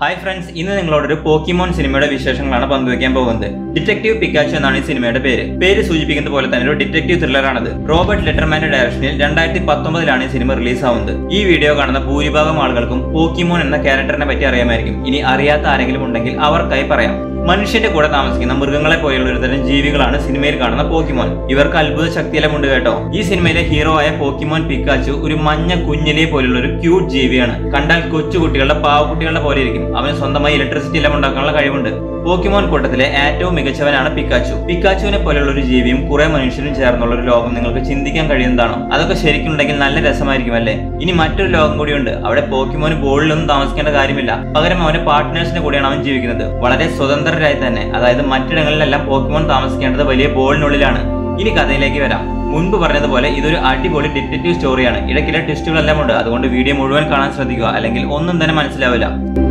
hi friends ഇന്ന് നിങ്ങളോടൊരു Pokemon സിനിമയുടെ വിശേഷങ്ങളാണ് പങ്കുവയ്ക്കാൻ പോകുന്നത് ഡിറ്റക്റ്റീവ് പിക്കാച്ചു എന്നാണ് ഈ സിനിമയുടെ പേര് പേര് സൂചിപ്പിക്കുന്ന പോലെ തന്നെ ഒരു ഡിറ്റക്റ്റീവ് ത്രില്ലറാണത് റോബർട്ട് ലെറ്റർമാന്റെ ഡയറക്ഷനിൽ രണ്ടായിരത്തി പത്തൊമ്പതിലാണ് ഈ സിനിമ റിലീസ് ആവുന്നത് ഈ വീഡിയോ കാണുന്ന ഭൂരിഭാഗം ആളുകൾക്കും പോക്കിമോൻ എന്ന ക്യാരക്ടറിനെ പറ്റി അറിയാമായിരിക്കും ഇനി അറിയാത്ത ആരെങ്കിലും ഉണ്ടെങ്കിൽ അവർക്കായി പറയാം മനുഷ്യന്റെ കൂടെ താമസിക്കുന്ന മൃഗങ്ങളെ പോലെയുള്ള ഒരു തരം ജീവികളാണ് സിനിമയിൽ കാണുന്ന പോക്കിമോൻ ഇവർക്ക് അത്ഭുത ശക്തിയെല്ലാം ഉണ്ട് കേട്ടോ ഈ സിനിമയിലെ ഹീറോ ആയ പോക്കിമോൻ പിക്കാച്ചു ഒരു മഞ്ഞ കുഞ്ഞിലെ പോലുള്ള ഒരു ക്യൂട്ട് ജീവിയാണ് കണ്ടാൽ കൊച്ചുകുട്ടികളുടെ പാവക്കുട്ടികളുടെ പോലെ ഇരിക്കും അവന് സ്വന്തമായി ഇലക്ട്രിസിറ്റി എല്ലാം ഉണ്ടാക്കാനുള്ള കഴിവുണ്ട് പോക്കിമോൻ കൂട്ടത്തിലെ ഏറ്റവും മികച്ചവനാണ് പിക്കാച്ചു പിക്കാച്ചുവിനെ പോലെയുള്ള ഒരു ജീവിയും കുറെ മനുഷ്യരും ചേർന്നുള്ള ഒരു ലോകം നിങ്ങൾക്ക് ചിന്തിക്കാൻ കഴിയുന്നതാണോ അതൊക്കെ ശരിക്കുണ്ടെങ്കിൽ നല്ല രസമായിരിക്കും അല്ലേ ഇനി മറ്റൊരു ലോകം കൂടിയുണ്ട് അവിടെ പോക്കിമോന് ബോളിലൊന്നും താമസിക്കേണ്ട കാര്യമില്ല പകരം അവന്റെ പാർട്ട്നേഴ്സിന്റെ കൂടെയാണ് അവൻ ജീവിക്കുന്നത് വളരെ സ്വതന്ത്രരായി തന്നെ അതായത് മറ്റിടങ്ങളിലെല്ലാം പോക്കിമോൻ താമസിക്കേണ്ടത് വലിയ ബോളിനുള്ളിലാണ് ഇനി കഥയിലേക്ക് വരാം മുൻപ് പറഞ്ഞതുപോലെ ഇതൊരു അടിപൊളി ഡിറ്റക്റ്റീവ് സ്റ്റോറിയാണ് ഇടയ്ക്കിടെ ട്വിസ്റ്റുകളെല്ലാം ഉണ്ട് അതുകൊണ്ട് വീഡിയോ മുഴുവൻ കാണാൻ ശ്രദ്ധിക്കുക അല്ലെങ്കിൽ ഒന്നും തന്നെ മനസ്സിലാവില്ല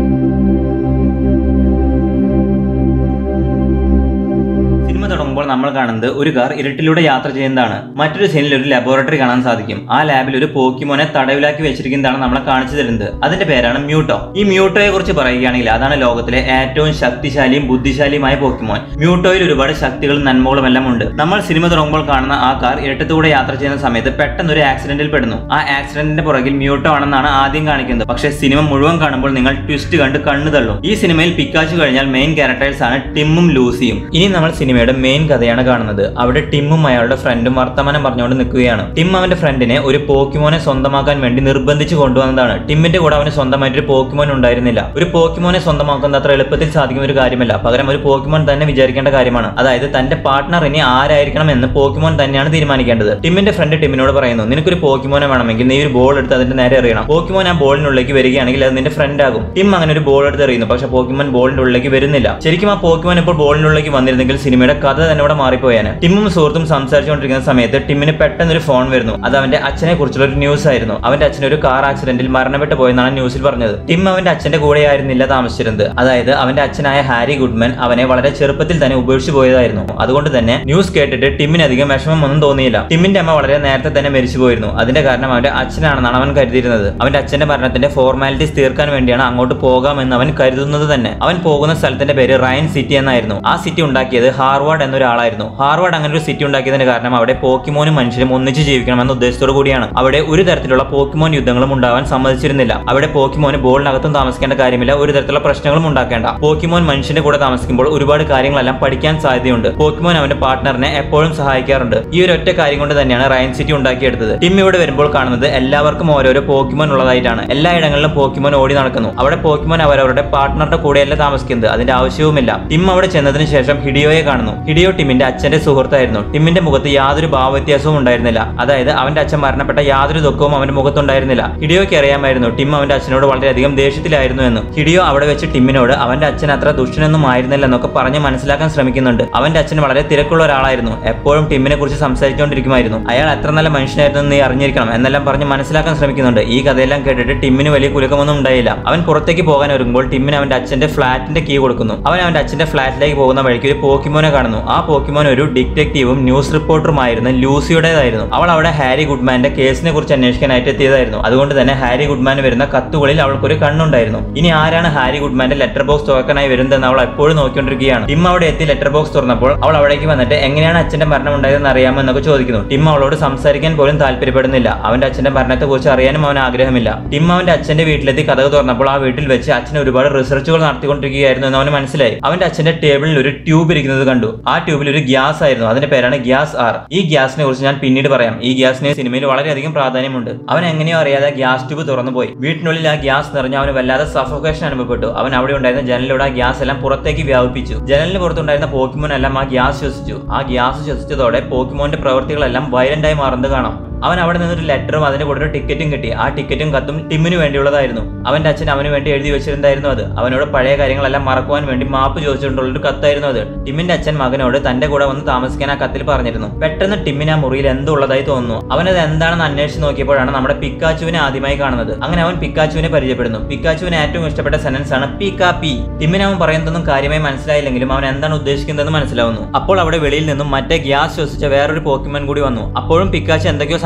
സിനിമ തുടങ്ങുമ്പോൾ നമ്മൾ കാണുന്നത് ഒരു കാർ ഇരുട്ടിലൂടെ യാത്ര ചെയ്യുന്നതാണ് മറ്റൊരു സീനിൽ ഒരു ലബോറട്ടറി കാണാൻ സാധിക്കും ആ ലാബിൽ ഒരു പോക്കിമോനെ തടവിലാക്കി വെച്ചിരിക്കുന്നതാണ് നമ്മളെ കാണിച്ചു തരുന്നത് അതിന്റെ പേരാണ് മ്യൂട്ടോ ഈ മ്യൂട്ടോയെ കുറിച്ച് പറയുകയാണെങ്കിൽ അതാണ് ലോകത്തിലെ ഏറ്റവും ശക്തിശാലിയും ബുദ്ധിശാലിയുമായ പോക്കിമോൻ മ്യൂട്ടോയിൽ ഒരുപാട് ശക്തികളും നന്മകളും എല്ലാം ഉണ്ട് നമ്മൾ സിനിമ തുടങ്ങുമ്പോൾ കാണുന്ന ആ കാർ ഇരട്ടത്തൂടെ യാത്ര ചെയ്യുന്ന സമയത്ത് പെട്ടെന്ന് ഒരു ആക്സിഡന്റിൽ പെടുന്നു ആ ആക്സിഡന്റിന്റെ പുറകിൽ മ്യൂട്ടോ ആണെന്നാണ് ആദ്യം കാണിക്കുന്നത് പക്ഷേ സിനിമ മുഴുവൻ കാണുമ്പോൾ നിങ്ങൾ ട്വിസ്റ്റ് കണ്ട് കണ്ണു തള്ളും ഈ സിനിമയിൽ പിക്കാച്ചു കഴിഞ്ഞാൽ മെയിൻ ക്യാരക്ടേഴ്സ് ആണ് ടിമ്മും ലൂസിയും ഇനി നമ്മൾ സിനിമയുടെ മെയിൻ കഥയാണ് കാണുന്നത് അവിടെ ടിമ്മും അയാളുടെ ഫ്രണ്ടും വർത്തമാനം പറഞ്ഞുകൊണ്ട് നിൽക്കുകയാണ് ടിം അവന്റെ ഫ്രണ്ടിനെ ഒരു പോക്കിമോനെ സ്വന്തമാക്കാൻ വേണ്ടി നിർബന്ധിച്ച് കൊണ്ടുവന്നതാണ് ടിമ്മിന്റെ കൂടെ അവന് സ്വന്തമായിട്ട് ഒരു പോക്കിമോൻ ഉണ്ടായിരുന്നില്ല ഒരു പോക്കിമോനെ സ്വന്തമാക്കുന്നത് അത്ര എളുപ്പത്തിൽ സാധിക്കുന്ന ഒരു കാര്യമല്ല പകരം ഒരു പോക്കിമോൻ തന്നെ വിചാരിക്കേണ്ട കാര്യമാണ് അതായത് തന്റെ പാർട്ട്ണർ ഇനി ആരായിരിക്കണം എന്ന് പോക്കിമോൻ തന്നെയാണ് തീരുമാനിക്കേണ്ടത് ടിമ്മിന്റെ ഫ്രണ്ട് ടിമ്മിനോട് പറയുന്നു നിനക്കൊരു പോക്കിമോനെ വേണമെങ്കിൽ നീ ഒരു ബോൾ എടുത്ത് അതിന്റെ നേരെ എറിയണം പോക്കിമോൻ ആ ബോളിനുള്ളിലേക്ക് വരികയാണെങ്കിൽ അത് നിന്റെ ഫ്രണ്ട് ആകും ടിം അങ്ങനെ ഒരു ബോൾ എടുത്ത് എറിയുന്നു പക്ഷെ പോക്കിമോൻ ബോളിന്റെ ഉള്ളിലേക്ക് വരുന്നില്ല ശരിക്കും ആ പോക്കിമോൻ ഇപ്പോൾ ബോളിനുള്ളിലേക്ക് വന്നിരുന്നെങ്കിൽ സിനിമയുടെ കഥ തന്നെ ഇവിടെ മാറിപ്പോയാണ് ടിമ്മും സുഹൃത്തും സംസാരിച്ചുകൊണ്ടിരിക്കുന്ന സമയത്ത് ടിമ്മിന് പെട്ടെന്ന് ഒരു ഫോൺ വരുന്നു അത് അവന്റെ അച്ഛനെ കുറിച്ചുള്ള ഒരു ന്യൂസ് ആയിരുന്നു അവന്റെ അച്ഛൻ ഒരു കാർ ആക്സിഡന്റിൽ മരണപ്പെട്ടു പോയെന്നാണ് ന്യൂസിൽ പറഞ്ഞത് ടിം അവന്റെ അച്ഛന്റെ കൂടെ ആയിരുന്നില്ല താമസിച്ചിരുന്നത് അതായത് അവന്റെ അച്ഛനായ ഹാരി ഗുഡ്മൻ അവനെ വളരെ ചെറുപ്പത്തിൽ തന്നെ ഉപേക്ഷിച്ചു പോയതായിരുന്നു അതുകൊണ്ട് തന്നെ ന്യൂസ് കേട്ടിട്ട് ടിമ്മിന് അധികം വിഷമം ഒന്നും തോന്നിയില്ല ടിമ്മിന്റെ അമ്മ വളരെ നേരത്തെ തന്നെ മരിച്ചു പോയിരുന്നു അതിന്റെ കാരണം അവന്റെ അച്ഛനാണെന്നാണ് അവൻ കരുതിയിരുന്നത് അവന്റെ അച്ഛന്റെ മരണത്തിന്റെ ഫോർമാലിറ്റീസ് തീർക്കാൻ വേണ്ടിയാണ് അങ്ങോട്ട് പോകാമെന്ന് അവൻ കരുതുന്നത് തന്നെ അവൻ പോകുന്ന സ്ഥലത്തിന്റെ പേര് റയൻ സിറ്റി എന്നായിരുന്നു ആ സിറ്റി ഉണ്ടാക്കിയത് ഹാർവാർഡ് എന്നൊരാളായിരുന്നു ഹാർവാർഡ് അങ്ങനെ ഒരു സിറ്റി ഉണ്ടാക്കിയതിന് കാരണം അവിടെ പോക്കിമോനും മനുഷ്യരും ഒന്നിച്ച് ജീവിക്കണമെന്ന ഉദ്ദേശത്തോടു കൂടിയാണ് അവിടെ ഒരു തരത്തിലുള്ള പോക്കിമോൻ യുദ്ധങ്ങളും ഉണ്ടാവാൻ സമ്മതിച്ചിരുന്നില്ല അവിടെ പോക്കിമോന് ബോളിനകത്തും താമസിക്കേണ്ട കാര്യമില്ല ഒരു തരത്തിലുള്ള പ്രശ്നങ്ങളും ഉണ്ടാക്കേണ്ട പോക്കിമോൻ മനുഷ്യന്റെ കൂടെ താമസിക്കുമ്പോൾ ഒരുപാട് കാര്യങ്ങളെല്ലാം പഠിക്കാൻ സാധ്യതയുണ്ട് പോക്കിമോൻ അവന്റെ പാർട്ട്ണറിനെ എപ്പോഴും സഹായിക്കാറുണ്ട് ഈ ഒരു ഒറ്റ കാര്യം കൊണ്ട് തന്നെയാണ് റയൻ സിറ്റി ഉണ്ടാക്കിയെടുത്തത് ടിം ഇവിടെ വരുമ്പോൾ കാണുന്നത് എല്ലാവർക്കും ഓരോരോ പോക്കിമോൻ ഉള്ളതായിട്ടാണ് എല്ലായിടങ്ങളിലും പോക്കിമോൻ ഓടി നടക്കുന്നു അവിടെ പോക്കിമോൻ അവരവരുടെ പാർട്ട്ണറുടെ കൂടെയല്ല താമസിക്കുന്നത് അതിന്റെ ആവശ്യവുമില്ല ടിം അവിടെ ചെന്നതിന് ശേഷം ഹിഡിയോയെ കാണുന്നു ഹിഡിയോ ടിമ്മിന്റെ അച്ഛന്റെ സുഹൃത്തായിരുന്നു ടിമ്മിന്റെ മുഖത്ത് യാതൊരു ഭാവവ്യത്യാസവും ഉണ്ടായിരുന്നില്ല അതായത് അവന്റെ അച്ഛൻ മരണപ്പെട്ട യാതൊരു ദുഃഖവും അവന്റെ മുഖത്തുണ്ടായിരുന്നില്ല ഹിഡിയോയ്ക്ക് അറിയാമായിരുന്നു ടിം അവന്റെ അച്ഛനോട് വളരെയധികം ദേഷ്യത്തിലായിരുന്നു എന്ന് ഹിഡിയോ അവിടെ വെച്ച് ടിമ്മിനോട് അവന്റെ അച്ഛൻ അത്ര ദുഷ്ടനൊന്നും ആയിരുന്നില്ല എന്നൊക്കെ പറഞ്ഞ് മനസ്സിലാക്കാൻ ശ്രമിക്കുന്നുണ്ട് അവന്റെ അച്ഛൻ വളരെ തിരക്കുള്ള ഒരാളായിരുന്നു എപ്പോഴും ടിമ്മിനെ കുറിച്ച് സംസാരിച്ചുകൊണ്ടിരിക്കുമായിരുന്നു അയാൾ എത്ര നല്ല മനുഷ്യനായിരുന്നു എന്ന് നീ അറിഞ്ഞിരിക്കണം എന്നെല്ലാം പറഞ്ഞ് മനസ്സിലാക്കാൻ ശ്രമിക്കുന്നുണ്ട് ഈ കഥയെല്ലാം കേട്ടിട്ട് ടിമ്മിന് വലിയ കുലുക്കമൊന്നും ഉണ്ടായില്ല അവൻ പുറത്തേക്ക് പോകാൻ ഒരുങ്ങുമ്പോൾ ടിമ്മിന് അവന്റെ അച്ഛന്റെ ഫ്ലാറ്റിന്റെ കീ കൊടുക്കുന്നു അവൻ അവന്റെ അച്ഛന്റെ ഫ്ലാറ്റിലേക്ക് പോകുന്ന വഴിക്ക് ഒരു പോക്കിമോനെ കാണുന്നു ആ പോക്കിമോൻ ഒരു ഡിറ്റക്റ്റീവും ന്യൂസ് റിപ്പോർട്ടറുമായിരുന്ന ലൂസിയുടേതായിരുന്നു അവൾ അവിടെ ഹാരി ഗുഡ്മാന്റെ കേസിനെ കുറിച്ച് അന്വേഷിക്കാനായിട്ട് എത്തിയതായിരുന്നു അതുകൊണ്ട് തന്നെ ഹാരി ഗുഡ്മാൻ വരുന്ന കത്തുകളിൽ അവൾക്കൊരു കണ്ണുണ്ടായിരുന്നു ഇനി ആരാണ് ഹാരി ഗുഡ്മാന്റെ ലെറ്റർ ബോക്സ് തുറക്കാനായി വരുന്നതെന്ന് അവൾ എപ്പോഴും നോക്കിക്കൊണ്ടിരിക്കുകയാണ് ടിം അവിടെ എത്തി ലെറ്റർ ബോക്സ് തുറന്നപ്പോൾ അവൾ അവിടേക്ക് വന്നിട്ട് എങ്ങനെയാണ് അച്ഛന്റെ മരണം ഉണ്ടായതെന്ന് അറിയാമോ എന്നൊക്കെ ചോദിക്കുന്നു ടിം അവളോട് സംസാരിക്കാൻ പോലും താല്പര്യപ്പെടുന്നില്ല അവന്റെ അച്ഛന്റെ മരണത്തെ കുറിച്ച് അറിയാനും അവൻ ആഗ്രഹമില്ല ടിം അവന്റെ അച്ഛന്റെ വീട്ടിലെത്തി കഥ തുറന്നപ്പോൾ ആ വീട്ടിൽ വെച്ച് അച്ഛൻ ഒരുപാട് റിസർച്ചുകൾ നടത്തിക്കൊണ്ടിരിക്കുകയായിരുന്നു എന്ന് അവന് മനസ്സിലായി അവന്റെ അച്ഛന്റെ ടേബിളിൽ ഒരു ട്യൂബ് ഇരിക്കുന്നത് കണ്ടു ആ ട്യൂബിൽ ഒരു ഗ്യാസ് ആയിരുന്നു അതിന്റെ പേരാണ് ഗ്യാസ് ആർ ഈ ഗ്യാസിനെ കുറിച്ച് ഞാൻ പിന്നീട് പറയാം ഈ ഗ്യാസിന് സിനിമയിൽ വളരെയധികം പ്രാധാന്യമുണ്ട് അവൻ എങ്ങനെയോ അറിയാതെ ഗ്യാസ് ട്യൂബ് തുറന്നു പോയി വീട്ടിനുള്ളിൽ ആ ഗ്യാസ് നിറഞ്ഞ് അവന് വല്ലാതെ സഫോക്കേഷൻ അനുഭവപ്പെട്ടു അവൻ അവിടെ ഉണ്ടായിരുന്ന ജനലിലൂടെ ആ ഗ്യാസ് എല്ലാം പുറത്തേക്ക് വ്യാപിപ്പിച്ചു ജനലിന് പുറത്തുണ്ടായിരുന്ന പോക്കിമോൻ എല്ലാം ആ ഗ്യാസ് ശ്വസിച്ചു ആ ഗ്യാസ് ശ്വസിച്ചതോടെ പോക്കിമോന്റെ പ്രവൃത്തികളെല്ലാം വയലന്റ് ആയി മാറുന്നത് കാണാം അവൻ അവിടെ നിന്നൊരു ലെറ്ററും അതിന്റെ കൂടെ ഒരു ടിക്കറ്റും കിട്ടി ആ ടിക്കറ്റും കത്തും ടിമ്മിന് വേണ്ടിയുള്ളതായിരുന്നു അവന്റെ അച്ഛൻ അവന് വേണ്ടി എഴുതി വെച്ചിരുന്നായിരുന്നു അത് അവനോട് പഴയ കാര്യങ്ങളെല്ലാം മറക്കുവാൻ വേണ്ടി മാപ്പ് ചോദിച്ചിട്ടുള്ള ഒരു കത്തായിരുന്നു അത് ടിമ്മിന്റെ അച്ഛൻ മകനോട് തന്റെ കൂടെ വന്ന് താമസിക്കാൻ ആ കത്തിൽ പറഞ്ഞിരുന്നു പെട്ടെന്ന് ടിമ്മിന് ആ മുറിയിൽ എന്തോ ഉള്ളതായി തോന്നുന്നു അവനത് എന്താണെന്ന് അന്വേഷിച്ച് നോക്കിയപ്പോഴാണ് നമ്മുടെ പിക്കാച്ചുവിനെ ആദ്യമായി കാണുന്നത് അങ്ങനെ അവൻ പിക്കാച്ചുവിനെ പരിചയപ്പെടുന്നു പിക്കാച്ചുവിന് ഏറ്റവും ഇഷ്ടപ്പെട്ട സെനൻസ് ആണ് പിക്കാ പി ടിമ്മിന് അവൻ പറയുന്നതൊന്നും കാര്യമായി മനസ്സിലായില്ലെങ്കിലും അവൻ എന്താണ് ഉദ്ദേശിക്കുന്നതെന്ന് മനസ്സിലാവുന്നു അപ്പോൾ അവിടെ വെളിയിൽ നിന്നും മറ്റേ ഗ്യാസ് ശ്വസിച്ച വേറൊരു പോക്കിമൻ കൂടി വന്നു അപ്പോഴും പിക്കാച്ചു എന്തൊക്കെയോ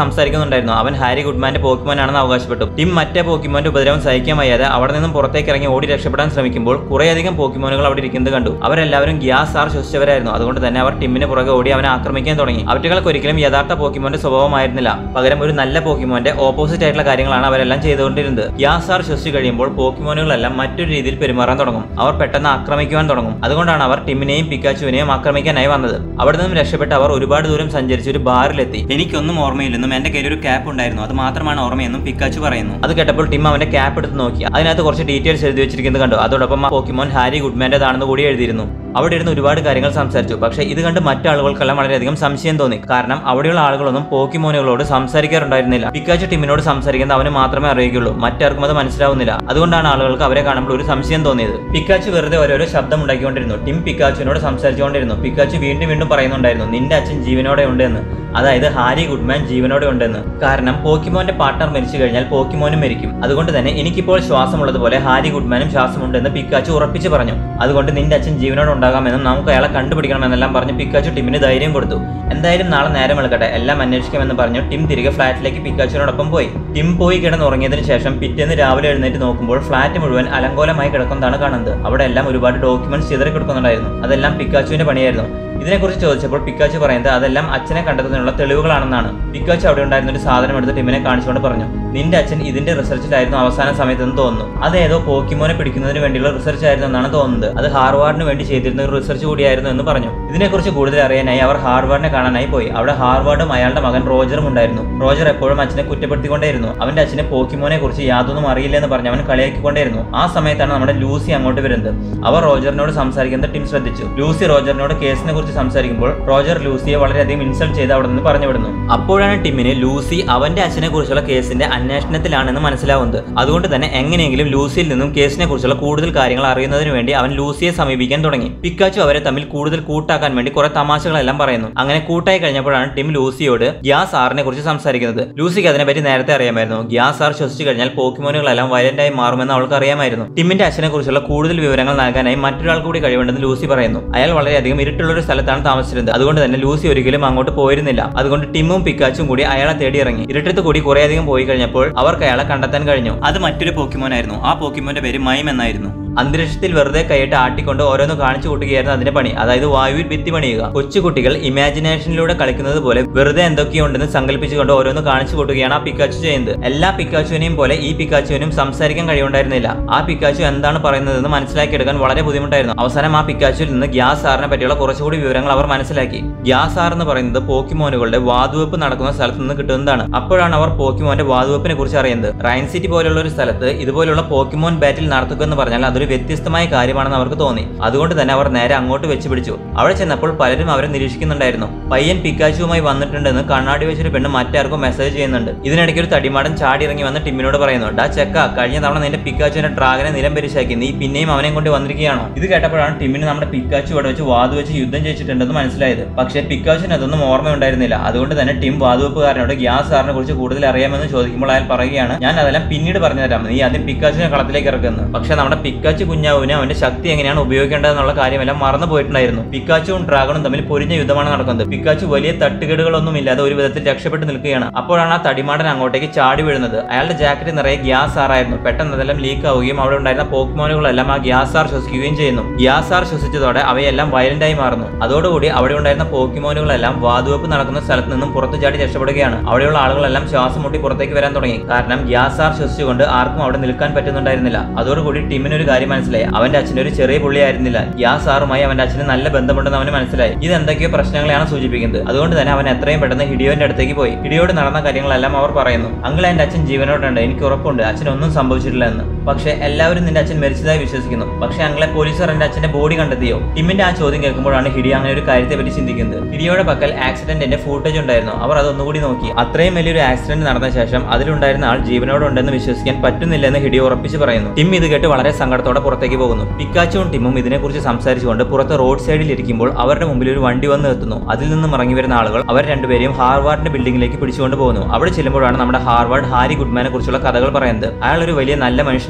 സംസാരിക്കുന്നുണ്ടായിരുന്നു അവൻ ഹാരി ഗുഡ്മാന്റെ പോക്കിമോൻ ആണെന്ന് അവകാശപ്പെട്ടു ടിം മറ്റേ പോക്കിമോന്റെ ഉപദ്രവം സഹിക്കാൻ വയ്യാതെ അവിടെ നിന്നും പുറത്തേക്ക് ഇറങ്ങി ഓടി രക്ഷപ്പെടാൻ ശ്രമിക്കുമ്പോൾ കുറേയധികം പോക്കിമോനുകൾ അവിടെ ഇരിക്കുന്നത് കണ്ടു അവരെല്ലാവരും ഗ്യാസ് ആർ ശ്വസിച്ചവരായിരുന്നു അതുകൊണ്ട് തന്നെ അവർ ടിമ്മിന് പുറകെ ഓടി അവനെ ആക്രമിക്കാൻ തുടങ്ങി അവറ്റുകൾക്ക് ഒരിക്കലും യഥാർത്ഥ പോക്കിമോന്റെ സ്വഭാവമായിരുന്നില്ല പകരം ഒരു നല്ല പോക്കിമോന്റെ ഓപ്പോസിറ്റ് ആയിട്ടുള്ള കാര്യങ്ങളാണ് അവരെല്ലാം ചെയ്തുകൊണ്ടിരുന്നത് ഗ്യാസ് ആർ ശ്വസിച്ചു കഴിയുമ്പോൾ പോക്കിമോനുകളെല്ലാം മറ്റൊരു രീതിയിൽ പെരുമാറാൻ തുടങ്ങും അവർ പെട്ടെന്ന് ആക്രമിക്കുവാൻ തുടങ്ങും അതുകൊണ്ടാണ് അവർ ടിമ്മിനെയും പിക്കാച്ചുവിനെയും ആക്രമിക്കാനായി വന്നത് അവിടെ നിന്നും രക്ഷപ്പെട്ട് അവർ ഒരുപാട് ദൂരം സഞ്ചരിച്ച് ഒരു ബാറിലെത്തി എനിക്കൊന്നും ഓർമ്മയില്ലെന്നും എന്റെ കയ്യിൽ ഒരു ക്യാപ്പ് ഉണ്ടായിരുന്നു അത് മാത്രമാണ് ഓർമ്മയെന്നും പിക്കാച്ചു പറയുന്നു അത് കേട്ടപ്പോൾ ടിം അവന്റെ ക്യാപ്പ് എടുത്ത് നോക്കി അതിനകത്ത് കുറച്ച് ഡീറ്റെയിൽസ് എഴുതി വെച്ചിരിക്കുന്നത് കണ്ടു അതോടൊപ്പം ആ പോക്കിമോൻ ഹാരി ഗുഡ്മാന്റേതാണെന്ന് കൂടി എഴുതിയിരുന്നു അവിടെ ഇരുന്ന് ഒരുപാട് കാര്യങ്ങൾ സംസാരിച്ചു പക്ഷേ ഇത് കണ്ട് മറ്റു ആളുകൾക്കെല്ലാം വളരെയധികം സംശയം തോന്നി കാരണം അവിടെയുള്ള ആളുകളൊന്നും പോക്കിമോനുകളോട് സംസാരിക്കാറുണ്ടായിരുന്നില്ല പിക്കാച്ചു ടീമിനോട് സംസാരിക്കുന്നത് അവന് മാത്രമേ അറിയുകയുള്ളൂ മറ്റാർക്കും അത് മനസ്സിലാവുന്നില്ല അതുകൊണ്ടാണ് ആളുകൾക്ക് അവരെ കാണുമ്പോൾ ഒരു സംശയം തോന്നിയത് പിക്കാച്ചു വെറുതെ ഓരോരോ ശബ്ദം ഉണ്ടാക്കിക്കൊണ്ടിരുന്നു ടിം പിക്കാച്ചുവിനോട് സംസാരിച്ചുകൊണ്ടിരുന്നു പിക്കാച്ചു വീണ്ടും വീണ്ടും പറയുന്നുണ്ടായിരുന്നു നിന്റെ അച്ഛൻ ജീവനോടെ ഉണ്ട് എന്ന് അതായത് ഹാരി ഗുഡ്മാൻ ജീവനോടെ ഉണ്ടെന്ന് കാരണം പോക്കിമോന്റെ പാർട്ട്ണർ മരിച്ചു കഴിഞ്ഞാൽ പോക്കിമോനും മരിക്കും അതുകൊണ്ട് തന്നെ എനിക്കിപ്പോൾ ശ്വാസമുള്ളതുപോലെ ഹാരി ഗുഡ്മാനും ശ്വാസമുണ്ടെന്ന് പിക്കാച്ചു ഉറപ്പിച്ചു പറഞ്ഞു അതുകൊണ്ട് നിന്റെ അച്ഛൻ ജീവനോടെ ഉണ്ടാകാമെന്നും നമുക്ക് അയാളെ കണ്ടുപിടിക്കണമെന്നെല്ലാം പറഞ്ഞ് പിക്കാച്ചു ടിമ്മിന് ധൈര്യം കൊടുത്തു എന്തായാലും നാളെ നേരം വെളുക്കട്ടെ എല്ലാം അന്വേഷിക്കാമെന്ന് പറഞ്ഞു ടിം തിരികെ ഫ്ലാറ്റിലേക്ക് പിക്കാച്ചുവിനോടൊപ്പം പോയി ടിം പോയി കിടന്നുറങ്ങിയതിനു ശേഷം പിറ്റേന്ന് രാവിലെ എഴുന്നേറ്റ് നോക്കുമ്പോൾ ഫ്ലാറ്റ് മുഴുവൻ അലങ്കോലമായി കിടക്കുന്നതാണ് കാണുന്നത് അവിടെ എല്ലാം ഒരുപാട് ഡോക്യുമെന്റ്സ് ചിതറി കിടക്കുന്നുണ്ടായിരുന്നു അതെല്ലാം പിക്കാച്ചുവിന്റെ പണിയായിരുന്നു ഇതിനെക്കുറിച്ച് ചോദിച്ചപ്പോൾ പിക്കാച്ചു പറയുന്നത് അതെല്ലാം അച്ഛനെ കണ്ടെത്തുന്നതിനുള്ള തെളിവുകളാണെന്നാണ് പിക്കാച്ചു അവിടെ ഉണ്ടായിരുന്ന ഒരു സാധനം എടുത്ത് ടിമിനെ കാണിച്ചുകൊണ്ട് പറഞ്ഞു നിന്റെ അച്ഛൻ ഇതിന്റെ റിസർച്ചിലായിരുന്നു അവസാന സമയത്തെന്ന് തോന്നുന്നു അത് ഏതോ പോക്കിമോനെ പിടിക്കുന്നതിന് വേണ്ടിയുള്ള റിസർച്ച് ആയിരുന്നു എന്നാണ് തോന്നുന്നത് അത് ഹാർവാർഡിന് വേണ്ടി ചെയ്തിരുന്ന ഒരു റിസർച്ച് കൂടിയായിരുന്നു എന്ന് പറഞ്ഞു ഇതിനെക്കുറിച്ച് കൂടുതൽ അറിയാനായി അവർ ഹാർവാർഡിനെ കാണാനായി പോയി അവിടെ ഹാർവാർഡും അയാളുടെ മകൻ റോജറും ഉണ്ടായിരുന്നു റോജർ എപ്പോഴും അച്ഛനെ കുറ്റപ്പെടുത്തിക്കൊണ്ടേയിരുന്നു അവന്റെ അച്ഛനെ പോക്കിമോനെ കുറിച്ച് യാതൊന്നും അറിയില്ലെന്ന് പറഞ്ഞ് അവൻ കളിയാക്കിക്കൊണ്ടേയിരുന്നു ആ സമയത്താണ് നമ്മുടെ ലൂസി അങ്ങോട്ട് വരുന്നത് അവർ റോജറിനോട് സംസാരിക്കുന്നത് ടിം ശ്രദ്ധിച്ചു ലൂസി റോജറിനോട് കേസിനെ കുറിച്ച് സംസാരിക്കുമ്പോൾ റോജർ ലൂസിയെ വളരെയധികം ഇൻസൾട്ട് ചെയ്ത് അവിടെ നിന്ന് പറഞ്ഞു വിടുന്നു അപ്പോഴാണ് ടിമ്മിന് ലൂസി അവന്റെ അച്ഛനെ കുറിച്ചുള്ള കേസിന്റെ അന്വേഷണത്തിലാണെന്ന് മനസ്സിലാവുന്നത് അതുകൊണ്ട് തന്നെ എങ്ങനെയെങ്കിലും ലൂസിയിൽ നിന്നും കേസിനെ കുറിച്ചുള്ള കൂടുതൽ കാര്യങ്ങൾ അറിയുന്നതിന് വേണ്ടി അവൻ ലൂസിയെ സമീപിക്കാൻ തുടങ്ങി പിക്കാച്ചു അവരെ തമ്മിൽ കൂടുതൽ കൂട്ടാക്കാൻ വേണ്ടി കുറെ തമാശകളെല്ലാം പറയുന്നു അങ്ങനെ കൂട്ടായി കഴിഞ്ഞപ്പോഴാണ് ടിം ലൂസിയോട് ഗ്യാസ് ആറിനെ കുറിച്ച് സംസാരിക്കുന്നത് ലൂസിക്ക് അതിനെപ്പറ്റി നേരത്തെ അറിയാമായിരുന്നു ഗ്യാസ് ആർ ശ്വസിച്ചു കഴിഞ്ഞാൽ പോക്കിമോനുകളെല്ലാം വയലന്റായി മാറുമെന്ന് അവൾക്ക് അറിയാമായിരുന്നു ടിമ്മിന്റെ അച്ഛനെ കുറിച്ചുള്ള കൂടുതൽ വിവരങ്ങൾ നൽകാനായി മറ്റൊരാൾ കൂടി കഴിവുണ്ടെന്ന് ലൂസി പറയുന്നു അയാൾ വളരെയധികം ഇരുട്ടുള്ള ഒരു സ്ഥലത്താണ് താമസിച്ചിരുന്നത് അതുകൊണ്ട് തന്നെ ലൂസി ഒരിക്കലും അങ്ങോട്ട് പോയിരുന്നില്ല അതുകൊണ്ട് ടിമ്മും പിക്കാച്ചും കൂടി അയാളെ തേടി ഇറങ്ങി ഇരുട്ടത്ത് കൂടി കുറേയധികം പോയി കഴിഞ്ഞപ്പോൾ അവർക്ക് അയാളെ കണ്ടെത്താൻ കഴിഞ്ഞു അത് മറ്റൊരു പോക്കിമോൻ ആയിരുന്നു ആ പോക്കിമോന്റെ പേര് മൈം എന്നായിരുന്നു അന്തരീക്ഷത്തിൽ വെറുതെ കൈയിട്ട് ആട്ടിക്കൊണ്ട് ഓരോന്ന് കാണിച്ചു കൂട്ടുകയായിരുന്നു അതിന്റെ പണി അതായത് വായുവിൽ ഭിത്തി പണിയുക കൊച്ചുകുട്ടികൾ ഇമാജിനേഷനിലൂടെ കളിക്കുന്നത് പോലെ വെറുതെ എന്തൊക്കെയുണ്ടെന്ന് സങ്കല്പിച്ചുകൊണ്ട് ഓരോന്ന് കാണിച്ചു കൂട്ടുകയാണ് ആ പിക്കാച്ചു ചെയ്യുന്നത് എല്ലാ പിക്കാച്ചുവിനെയും പോലെ ഈ പിക്കാച്ചുവിനും സംസാരിക്കാൻ കഴിവുണ്ടായിരുന്നില്ല ആ പിക്കാച്ചു എന്താണ് പറയുന്നതെന്ന് മനസ്സിലാക്കിയെടുക്കാൻ വളരെ ബുദ്ധിമുട്ടായിരുന്നു അവസാനം ആ പിക്കാച്ചുവിൽ നിന്ന് ഗ്യാസ് സാറിനെ പറ്റിയുള്ള കുറച്ചുകൂടി വിവരങ്ങൾ അവർ മനസ്സിലാക്കി ഗ്യാസ് സാർ എന്ന് പറയുന്നത് പോക്കിമോനുകളുടെ വാതുവെപ്പ് നടക്കുന്ന സ്ഥലത്ത് നിന്ന് കിട്ടുന്നതാണ് അപ്പോഴാണ് അവർ പോക്കിമോന്റെ വാതുവെപ്പിനെ കുറിച്ച് അറിയുന്നത് റൈൻ സിറ്റി പോലുള്ള ഒരു സ്ഥലത്ത് ഇതുപോലുള്ള പോക്കിമോൻ ബാറ്റിൽ നടത്തുക എന്ന് പറഞ്ഞാൽ അതൊരു വ്യത്യസ്തമായ കാര്യമാണെന്ന് അവർക്ക് തോന്നി അതുകൊണ്ട് തന്നെ അവർ നേരെ അങ്ങോട്ട് വെച്ച് പിടിച്ചു അവിടെ ചെന്നപ്പോൾ പലരും അവരെ നിരീക്ഷിക്കുന്നുണ്ടായിരുന്നു പയ്യൻ പിക്കാച്ചുവുമായി വന്നിട്ടുണ്ടെന്ന് കണ്ണാടി വെച്ചൊരു പെണ്ണ് മറ്റാർക്കും മെസ്സേജ് ചെയ്യുന്നുണ്ട് ഇതിനിടയ്ക്ക് ഒരു തടിമാടൻ ചാടി ഇറങ്ങി വന്ന് ടിമ്മിനോട് പറയുന്നു ഡാ ചെക്ക കഴിഞ്ഞ തവണ നിന്റെ പിക്കാച്ചുവിന്റെ ഡ്രാഗനെ നിലം പരിശാക്കി നീ പിന്നെയും അവനെ കൊണ്ട് വന്നിരിക്കുകയാണോ ഇത് കേട്ടപ്പോഴാണ് ടിമ്മിന് നമ്മുടെ പിക്കാച്ചു ഇവിടെ വെച്ച് വാതു വെച്ച് യുദ്ധം ചെയ്തിട്ടുണ്ടെന്ന് മനസ്സിലായത് പക്ഷേ പിക്കാച്ചുവിന് അതൊന്നും ഓർമ്മയുണ്ടായിരുന്നില്ല അതുകൊണ്ട് തന്നെ ടിം വാതുവെപ്പുകാരനോട് ഗ്യാസ് സാറിനെ കുറിച്ച് കൂടുതൽ അറിയാമെന്ന് ചോദിക്കുമ്പോൾ അയാൾ പറയുകയാണ് ഞാൻ അതെല്ലാം പിന്നീട് പറഞ്ഞുതരാം നീ ആദ്യം പിക്കാച്ചുവിനെ കളത്തിലേക്ക് ഇറക്കുന്നു പക്ഷേ നമ്മുടെ പിക്കാച്ചു കുഞ്ഞാവിന് അവന്റെ ശക്തി എങ്ങനെയാണ് ഉപയോഗിക്കേണ്ടതെന്നുള്ള കാര്യമെല്ലാം മറന്നു പോയിട്ടുണ്ടായിരുന്നു പിക്കാച്ചുവും ഡ്രാഗണും തമ്മിൽ പൊരിഞ്ഞ യുദ്ധമാണ് നടക്കുന്നത് പിക്കാച്ചു വലിയ തട്ടുകേടുകളൊന്നും ഇല്ലാതെ ഒരു വിധത്തിൽ രക്ഷപ്പെട്ട് നിൽക്കുകയാണ് അപ്പോഴാണ് ആ തടിമാടൻ അങ്ങോട്ടേക്ക് ചാടി വീഴുന്നത് അയാളുടെ ജാക്കറ്റ് നിറയെ ഗ്യാസ് ആറായിരുന്നു പെട്ടെന്ന് അതെല്ലാം ലീക്ക് ആവുകയും അവിടെ ഉണ്ടായിരുന്ന പോക്മോനുകളെല്ലാം ആ ഗ്യാസ് ആർ ശ്വസിക്കുകയും ചെയ്യുന്നു ഗ്യാസ് ആർ ശ്വസിച്ചതോടെ അവയെല്ലാം വയലന്റായി മാറുന്നു അതോടുകൂടി അവിടെ ഉണ്ടായിരുന്ന പോക്കിമോനുകളെല്ലാം വാതുവെപ്പ് നടക്കുന്ന സ്ഥലത്ത് നിന്നും പുറത്തു ചാടി രക്ഷപ്പെടുകയാണ് അവിടെയുള്ള ആളുകളെല്ലാം ശ്വാസം മുട്ടി പുറത്തേക്ക് വരാൻ തുടങ്ങി കാരണം ഗ്യാസ് ആർ ശ്വസിച്ചുകൊണ്ട് ആർക്കും അവിടെ നിൽക്കാൻ പറ്റുന്നുണ്ടായിരുന്നില്ല അതോടുകൂടി ടിമ്മിന് ഒരു കാര്യം മനസ്സിലായി അവന്റെ അച്ഛൻ ഒരു ചെറിയ പുള്ളിയായിരുന്നില്ല ഗ്യാസ് ആറുമായി അവന്റെ അച്ഛന് നല്ല ബന്ധമുണ്ടെന്ന് അവന് മനസ്സിലായി ഇത് എന്തൊക്കെയോ പ്രശ്നങ്ങളെയാണ് സൂചിപ്പിക്കുന്നത് അതുകൊണ്ട് തന്നെ അവൻ എത്രയും പെട്ടെന്ന് ഹിഡിയോന്റെ അടുത്തേക്ക് പോയി ഹിഡിയോട് നടന്ന കാര്യങ്ങളെല്ലാം അവർ പറയുന്നു അങ്കിൾ എന്റെ അച്ഛൻ ജീവനോടുണ്ട് എനിക്ക് ഉറപ്പുണ്ട് അച്ഛനൊന്നും സംഭവിച്ചിട്ടില്ല എന്ന് പക്ഷേ എല്ലാവരും നിന്റെ അച്ഛൻ മരിച്ചതായി വിശ്വസിക്കുന്നു പക്ഷേ അങ്ങളെ പോലീസുകാർ എന്റെ അച്ഛന്റെ ബോഡി കണ്ടെത്തിയോ ടിമ്മിന്റെ ആ ചോദ്യം കേൾക്കുമ്പോഴാണ് ഹിഡി അങ്ങനെ ഒരു കാര്യത്തെ പറ്റി ചിന്തിക്കുന്നത് ഹിഡിയോയുടെ പക്കൽ ആക്സിഡന്റിന്റെ ഫൂട്ടേജ് ഉണ്ടായിരുന്നു അവർ അതൊന്നുകൂടി നോക്കി അത്രയും വലിയൊരു ആക്സിഡന്റ് നടന്ന ശേഷം അതിലുണ്ടായിരുന്ന ആൾ ജീവനോടുണ്ടെന്ന് വിശ്വസിക്കാൻ പറ്റുന്നില്ലെന്ന് ഹിഡി ഉറപ്പിച്ച് പറയുന്നു ടിം ഇത് കേട്ട് വളരെ സങ്കടത്തോടെ പുറത്തേക്ക് പോകുന്നു പിക്കാച്ചുവും ടിമ്മും ഇതിനെക്കുറിച്ച് സംസാരിച്ചുകൊണ്ട് പുറത്ത് റോഡ് സൈഡിൽ ഇരിക്കുമ്പോൾ അവരുടെ മുമ്പിൽ ഒരു വണ്ടി വന്ന് എത്തുന്നു അതിൽ നിന്നും ഇറങ്ങി വരുന്ന ആളുകൾ അവർ രണ്ടുപേരെയും ഹാർവാർഡിന്റെ ബിൽഡിംഗിലേക്ക് പിടിച്ചുകൊണ്ട് പോകുന്നു അവിടെ ചെല്ലുമ്പോഴാണ് നമ്മുടെ ഹാർവാർഡ് ഹാരി ഗുഡ്മാനെ കുറിച്ചുള്ള കഥകൾ പറയുന്നത് അയാൾ ഒരു വലിയ നല്ല മനുഷ്യനായിരുന്നു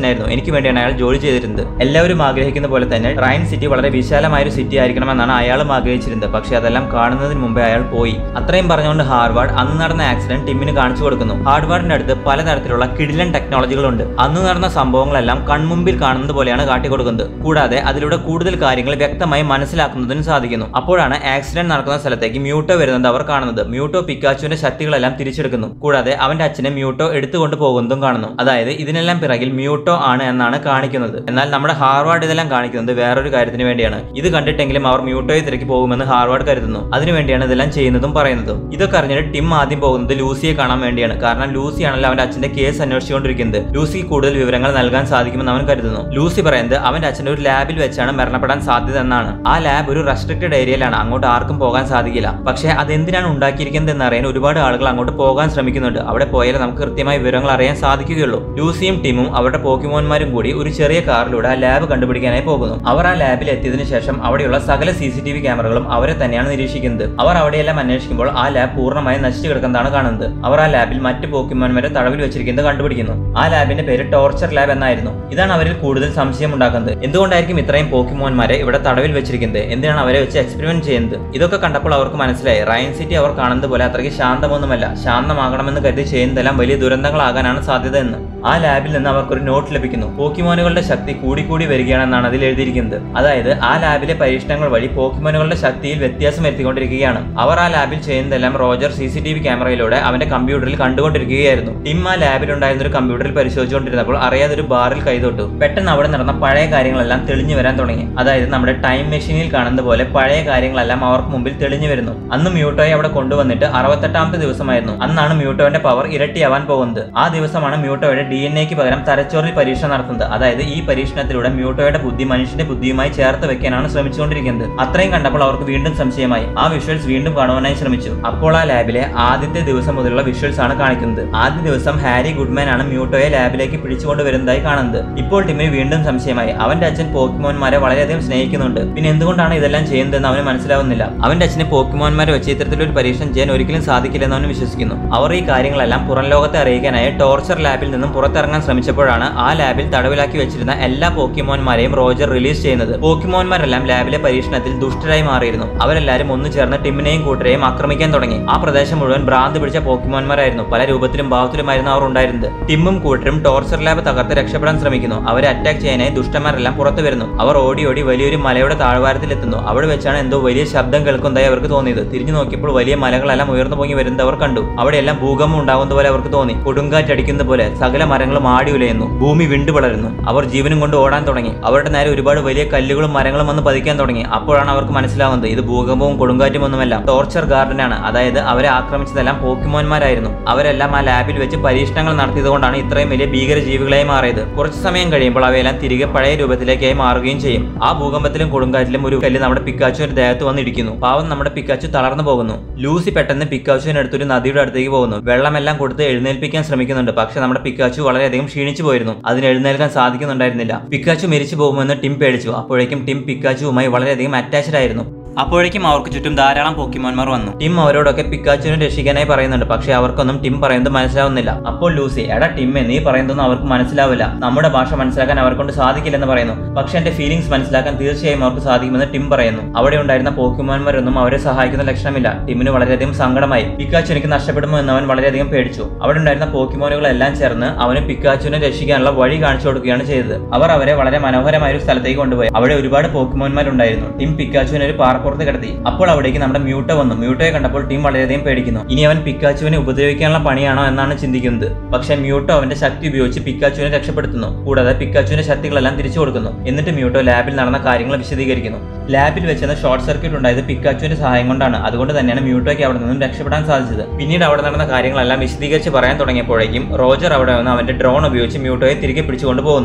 മനുഷ്യനായിരുന്നു എനിക്ക് വേണ്ടിയാണ് അയാൾ ജോലി ചെയ്തിരുന്നത് എല്ലാവരും ആഗ്രഹിക്കുന്ന പോലെ തന്നെ റൈൻ സിറ്റി വളരെ വിശാലമായ ഒരു സിറ്റി ആയിരിക്കണമെന്നാണ് അയാളും ആഗ്രഹിച്ചിരുന്നത് പക്ഷേ അതെല്ലാം കാണുന്നതിന് മുമ്പേ അയാൾ പോയി അത്രയും പറഞ്ഞുകൊണ്ട് ഹാർവാർഡ് അന്ന് നടന്ന ആക്സിഡന്റ് ടിമ്മിന് കാണിച്ചു കൊടുക്കുന്നു ഹാർവാർഡിന്റെ അടുത്ത് പലതരത്തിലുള്ള കിടിലൻ ടെക്നോളജികളുണ്ട് അന്ന് നടന്ന സംഭവങ്ങളെല്ലാം കൺമുമ്പിൽ കാണുന്നത് പോലെയാണ് കാട്ടിക്കൊടുക്കുന്നത് കൂടാതെ അതിലൂടെ കൂടുതൽ കാര്യങ്ങൾ വ്യക്തമായി മനസ്സിലാക്കുന്നതിന് സാധിക്കുന്നു അപ്പോഴാണ് ആക്സിഡന്റ് നടക്കുന്ന സ്ഥലത്തേക്ക് മ്യൂട്ടോ വരുന്നത് അവർ കാണുന്നത് മ്യൂട്ടോ പിക്കാച്ചുവിന്റെ ശക്തികളെല്ലാം തിരിച്ചെടുക്കുന്നു കൂടാതെ അവന്റെ അച്ഛനെ മ്യൂട്ടോ എടുത്തുകൊണ്ട് പോകുന്നതും കാണുന്നു അതായത് ഇതിനെല്ലാം പിറകിൽ മ്യൂട്ടോ ആണ് എന്നാണ് കാണിക്കുന്നത് എന്നാൽ നമ്മുടെ ഹാർവാർഡ് ഇതെല്ലാം കാണിക്കുന്നത് വേറൊരു കാര്യത്തിന് വേണ്ടിയാണ് ഇത് കണ്ടിട്ടെങ്കിലും അവർ മ്യൂട്ടോയെ തിരക്കി പോകുമെന്ന് ഹാർവാർഡ് കരുതുന്നു അതിനുവേണ്ടിയാണ് ഇതെല്ലാം ചെയ്യുന്നതും പറയുന്നതും ഇതൊക്കെ അറിഞ്ഞിട്ട് ടിം ആദ്യം പോകുന്നത് ലൂസിയെ കാണാൻ വേണ്ടിയാണ് കാരണം ലൂസിയാണല്ലോ അവന്റെ അച്ഛന്റെ കേസ് അന്വേഷിച്ചുകൊണ്ടിരിക്കുന്നത് ലൂസിക്ക് കൂടുതൽ വിവരങ്ങൾ നൽകാൻ സാധിക്കുമെന്ന് അവൻ കരുതുന്നു ലൂസി പറയുന്നത് അവന്റെ അച്ഛൻ ഒരു ലാബിൽ വെച്ചാണ് മരണപ്പെടാൻ സാധ്യത എന്നാണ് ആ ലാബ് ഒരു റെസ്ട്രിക്റ്റഡ് ഏരിയയിലാണ് അങ്ങോട്ട് ആർക്കും പോകാൻ സാധിക്കില്ല പക്ഷേ അതെന്തിനാണ് ഉണ്ടാക്കിയിരിക്കുന്നത് എന്ന് അറിയാൻ ഒരുപാട് ആളുകൾ അങ്ങോട്ട് പോകാൻ ശ്രമിക്കുന്നുണ്ട് അവിടെ പോയാൽ നമുക്ക് കൃത്യമായ വിവരങ്ങൾ അറിയാൻ സാധിക്കുകയുള്ളൂ ലൂസിയും ടീമും അവരുടെ പോക്കിമോന്മാരും കൂടി ഒരു ചെറിയ കാറിലൂടെ ആ ലാബ് കണ്ടുപിടിക്കാനായി പോകുന്നു അവർ ആ ലാബിൽ എത്തിയതിനു ശേഷം അവിടെയുള്ള സകല സി സി ടി വി ക്യാമറകളും അവരെ തന്നെയാണ് നിരീക്ഷിക്കുന്നത് അവർ അവിടെയെല്ലാം അന്വേഷിക്കുമ്പോൾ ആ ലാബ് പൂർണ്ണമായും നശിച്ചു കിടക്കുന്നതാണ് കാണുന്നത് അവർ ആ ലാബിൽ മറ്റ് പോക്കിമോന്മാരെ തടവിൽ വെച്ചിരിക്കുന്നത് കണ്ടുപിടിക്കുന്നു ആ ലാബിന്റെ പേര് ടോർച്ചർ ലാബ് എന്നായിരുന്നു ഇതാണ് അവരിൽ കൂടുതൽ സംശയം ഉണ്ടാക്കുന്നത് എന്തുകൊണ്ടായിരിക്കും ഇത്രയും പോക്കിമോന്മാരെ ഇവിടെ തടവിൽ വെച്ചിരിക്കുന്നത് എന്തിനാണ് അവരെ വെച്ച് എക്സ്പെരിമെന്റ് ചെയ്യുന്നത് ഇതൊക്കെ കണ്ടപ്പോൾ അവർക്ക് മനസ്സിലായി റയൻ സിറ്റി അവർ കാണുന്നത് പോലെ അത്രയ്ക്ക് ശാന്തമൊന്നുമല്ല ശാന്തമാകണമെന്ന് കരുതി ചെയ്യുന്നതെല്ലാം വലിയ ദുരന്തങ്ങളാകാനാണ് സാധ്യത എന്ന് ആ ലാബിൽ നിന്ന് അവർക്കൊരു നോട്ട് ലഭിക്കുന്നു പോക്കിമോനുകളുടെ ശക്തി കൂടിക്കൂടി വരികയാണെന്നാണ് അതിൽ എഴുതിയിരിക്കുന്നത് അതായത് ആ ലാബിലെ പരീക്ഷണങ്ങൾ വഴി പോക്കിമോനുകളുടെ ശക്തിയിൽ വ്യത്യാസം വരുത്തിക്കൊണ്ടിരിക്കുകയാണ് അവർ ആ ലാബിൽ ചെയ്യുന്നതെല്ലാം Roger C C T V ക്യാമറയിലൂടെ അവന്റെ കമ്പ്യൂട്ടറിൽ കണ്ടുകൊണ്ടിരിക്കുകയായിരുന്നു ടിം ആ ലാബിലുണ്ടായിരുന്ന ഒരു കമ്പ്യൂട്ടറിൽ പരിശോധിച്ചുകൊണ്ടിരുന്നപ്പോൾ അറിയാതെ ഒരു ബാറിൽ കൈതൊട്ടു പെട്ടെന്ന് അവിടെ നടന്ന പഴയ കാര്യങ്ങളെല്ലാം തെളിഞ്ഞു വരാൻ തുടങ്ങി അതായത് നമ്മുടെ ടൈം മെഷീനിൽ കാണുന്നത് പോലെ പഴയ കാര്യങ്ങളെല്ലാം അവർക്ക് മുമ്പിൽ തെളിഞ്ഞു വരുന്നു അന്ന് മ്യൂട്ടോയെ അവിടെ കൊണ്ടുവന്നിട്ട് അറുപത്തെട്ടാമത്തെ ദിവസമായിരുന്നു അന്നാണ് മ്യൂട്ടോന്റെ പവർ ഇരട്ടിയാവാൻ പോകുന്നത് ആ ദിവസമാണ് മ്യൂട്ടോയുടെ ഡി എൻ എക്ക് പകരം തലച്ചോറിൽ പരീക്ഷണം നടത്തുന്നത് അതായത് ഈ പരീക്ഷണത്തിലൂടെ മ്യൂട്ടോയുടെ ബുദ്ധി മനുഷ്യന്റെ ബുദ്ധിയുമായി ചേർത്ത് വെക്കാനാണ് ശ്രമിച്ചുകൊണ്ടിരിക്കുന്നത് അത്രയും കണ്ടപ്പോൾ അവർക്ക് വീണ്ടും സംശയമായി ആ വിഷ്വൽസ് വീണ്ടും കാണുവാനായി ശ്രമിച്ചു അപ്പോൾ ആ ലാബിലെ ആദ്യത്തെ ദിവസം മുതലുള്ള വിഷ്വൽസ് ആണ് കാണിക്കുന്നത് ആദ്യ ദിവസം ഹാരി ഗുഡ്മാൻ ആണ് മ്യൂട്ടോയെ ലാബിലേക്ക് പിടിച്ചുകൊണ്ട് വരുന്നതായി കാണുന്നത് ഇപ്പോൾ ടിമിന് വീണ്ടും സംശയമായി അവന്റെ അച്ഛൻ പോക്കിമോന്മാരെ വളരെയധികം സ്നേഹിക്കുന്നുണ്ട് പിന്നെ എന്തുകൊണ്ടാണ് ഇതെല്ലാം ചെയ്യുന്നതെന്ന് അവന് മനസ്സിലാവുന്നില്ല അവന്റെ അച്ഛനെ പോക്കിമോന്മാരെ വെച്ച് ഇത്തരത്തിലൊരു പരീക്ഷണം ചെയ്യാൻ ഒരിക്കലും സാധിക്കില്ലെന്ന് അവൻ വിശ്വസിക്കുന്നു അവർ ഈ കാര്യങ്ങളെല്ലാം പുറം ലോകത്തെ അറിയിക്കാനായി ടോർച്ചർ ലാബിൽ നിന്നും പുറത്തിറങ്ങാൻ ശ്രമിച്ചപ്പോഴാണ് ആ ലാബിൽ തടവിലാക്കി വെച്ചിരുന്ന എല്ലാ പോക്കിമോന്മാരെയും റോജർ റിലീസ് ചെയ്യുന്നത് പോക്കിമോന്മാരെല്ലാം ലാബിലെ പരീക്ഷണത്തിൽ ദുഷ്ടരായി മാറിയിരുന്നു അവരെല്ലാരും ഒന്നു ചേർന്ന് ടിമ്മിനെയും കൂട്ടരെയും ആക്രമിക്കാൻ തുടങ്ങി ആ പ്രദേശം മുഴുവൻ ഭ്രാന്ത് പിടിച്ച പോക്കിമോന്മാരായിരുന്നു പല രൂപത്തിലും ഭാവത്തിലുമായിരുന്നു അവർ ഉണ്ടായിരുന്നത് ടിമ്മും കൂട്ടരും ടോർച്ചർ ലാബ് തകർത്ത് രക്ഷപ്പെടാൻ ശ്രമിക്കുന്നു അവരെ അറ്റാക്ക് ചെയ്യാനായി ദുഷ്ടന്മാരെല്ലാം പുറത്തു വരുന്നു അവർ ഓടി ഓടി വലിയൊരു മലയുടെ താഴ്വാരത്തിലെത്തുന്നു അവിടെ വെച്ചാണ് എന്തോ വലിയ ശബ്ദം കേൾക്കുന്നതായി അവർക്ക് തോന്നിയത് തിരിഞ്ഞു നോക്കിയപ്പോൾ വലിയ മലകളെല്ലാം ഉയർന്നു പൊങ്ങി വരുന്നത് അവർ കണ്ടു അവിടെയെല്ലാം ഭൂകമ്പം ഉണ്ടാകുന്ന പോലെ അവർക്ക് തോന്നി കൊടുങ്കാറ്റടിക്കുന്ന പോലെ സകല മരങ്ങളും ആടി ഉലയുന്നു ഭൂമി വിണ്ടുപളരുന്നു അവർ ജീവനും കൊണ്ട് ഓടാൻ തുടങ്ങി അവരുടെ നേരെ ഒരുപാട് വലിയ കല്ലുകളും മരങ്ങളും വന്ന് പതിക്കാൻ തുടങ്ങി അപ്പോഴാണ് അവർക്ക് മനസ്സിലാവുന്നത് ഇത് ഭൂകമ്പവും കൊടുങ്കാറ്റും ഒന്നുമല്ല ടോർച്ചർ ഗാർഡനാണ് അതായത് അവരെ ആക്രമിച്ചതെല്ലാം പോക്കിമോന്മാരായിരുന്നു അവരെല്ലാം ആ ലാബിൽ വെച്ച് പരീക്ഷണങ്ങൾ നടത്തിയതുകൊണ്ടാണ് ഇത്രയും വലിയ ഭീകര ജീവികളായി മാറിയത് കുറച്ചു സമയം കഴിയുമ്പോൾ അവയെല്ലാം തിരികെ പഴയ രൂപത്തിലേക്കായി മാറുകയും ചെയ്യും ആ ഭൂകമ്പത്തിലും കൊടുങ്കാറ്റിലും ഒരു കല്ല് നമ്മുടെ പിക്കാച്ചുവിന്റെ ദേഹത്ത് വന്നിടിക്കുന്നു പാവം നമ്മുടെ പിക്കാച്ചു തളർന്നു പോകുന്നു ലൂസി പെട്ടെന്ന് പിക്കാച്ചുവിനടുത്ത് ഒരു നദിയുടെ അടുത്തേക്ക് പോകുന്നു വെള്ളമെല്ലാം കൊടുത്ത് എഴുന്നേൽപ്പിക്കാൻ ശ്രമിക്കുന്നുണ്ട് പക്ഷെ നമ്മുടെ പിക്കാച്ചു വളരെയധികം ക്ഷീണിച്ചു പോയിരുന്നു അതിന് എഴുന്നേൽക്കാൻ സാധിക്കുന്നുണ്ടായിരുന്നില്ല പിക്കാച്ചു മരിച്ചു പോകുമെന്ന് ടിം പേടിച്ചു അപ്പോഴേക്കും ടിം പിക്കാച്ചുവുമായി വളരെയധികം അറ്റാച്ച്ഡ് ആയിരുന്നു അപ്പോഴേക്കും അവർക്ക് ചുറ്റും ധാരാളം പോക്കിമോന്മാർ വന്നു ടിം അവരോടൊക്കെ പിക്കാച്ചുവിനെ രക്ഷിക്കാനായി പറയുന്നുണ്ട് പക്ഷെ അവർക്കൊന്നും ടിം പറയുന്നത് മനസ്സിലാവുന്നില്ല അപ്പോൾ ലൂസി എടാ ടിമ്മെ നീ പറയുന്നതൊന്നും അവർക്ക് മനസ്സിലാവില്ല നമ്മുടെ ഭാഷ മനസ്സിലാക്കാൻ അവർക്കൊണ്ട് സാധിക്കില്ലെന്ന് പറയുന്നു പക്ഷെ എന്റെ ഫീലിംഗ്സ് മനസ്സിലാക്കാൻ തീർച്ചയായും അവർക്ക് സാധിക്കുമെന്ന് ടിം പറയുന്നു അവിടെ ഉണ്ടായിരുന്ന പോക്കിമോന്മാരൊന്നും അവരെ സഹായിക്കുന്ന ലക്ഷണമില്ല ടിമ്മിന് വളരെയധികം സങ്കടമായി പിക്കാച്ചു എനിക്ക് നഷ്ടപ്പെടുമോ എന്ന് അവൻ വളരെയധികം പേടിച്ചു അവിടെ ഉണ്ടായിരുന്ന പോക്കിമോനുകളെല്ലാം ചേർന്ന് അവന് പിക്കാച്ചുവിനെ രക്ഷിക്കാനുള്ള വഴി കാണിച്ചു കൊടുക്കുകയാണ് ചെയ്തത് അവർ അവരെ വളരെ മനോഹരമായ ഒരു സ്ഥലത്തേക്ക് കൊണ്ടുപോയി അവിടെ ഒരുപാട് പോക്കിമോന്മാരുണ്ടായിരുന്നു ടിം പിക്കാച്ചുവിനെ ഒരു പാറപ്പുറത്ത് കിടത്തി അപ്പോൾ അവിടേക്ക് നമ്മുടെ മ്യൂട്ടോ വന്നു മ്യൂട്ടോയെ കണ്ടപ്പോൾ ടീം വളരെയധികം പേടിക്കുന്നു ഇനി അവൻ പിക്കാച്ചുവിനെ ഉപദ്രവിക്കാനുള്ള പണിയാണോ എന്നാണ് ചിന്തിക്കുന്നത് പക്ഷേ മ്യൂട്ടോ അവന്റെ ശക്തി ഉപയോഗിച്ച് പിക്കാച്ചുവിനെ രക്ഷപ്പെടുത്തുന്നു കൂടാതെ പിക്കാച്ചുവിന്റെ ശക്തികളെല്ലാം തിരിച്ചു കൊടുക്കുന്നു എന്നിട്ട് മ്യൂട്ടോ ലാബിൽ നടന്ന കാര്യങ്ങൾ വിശദീകരിക്കുന്നു ലാബിൽ വെച്ചെന്ന ഷോർട്ട് സർക്യൂട്ട് ഉണ്ടായത് പിക്കാച്ചുവിന്റെ സഹായം കൊണ്ടാണ് അതുകൊണ്ട് തന്നെയാണ് മ്യൂട്ടോയ്ക്ക് അവിടെ നിന്നും രക്ഷപ്പെടാൻ സാധിച്ചത് പിന്നീട് അവിടെ നടന്ന കാര്യങ്ങളെല്ലാം വിശദീകരിച്ച് പറയാൻ തുടങ്ങിയപ്പോഴേക്കും റോജർ അവിടെ വന്ന് അവന്റെ ഡ്രോൺ ഉപയോഗിച്ച് മ്യൂട്ടോയെ തിരികെ പിടിച്ചുകൊണ്ട് പോകുന്നു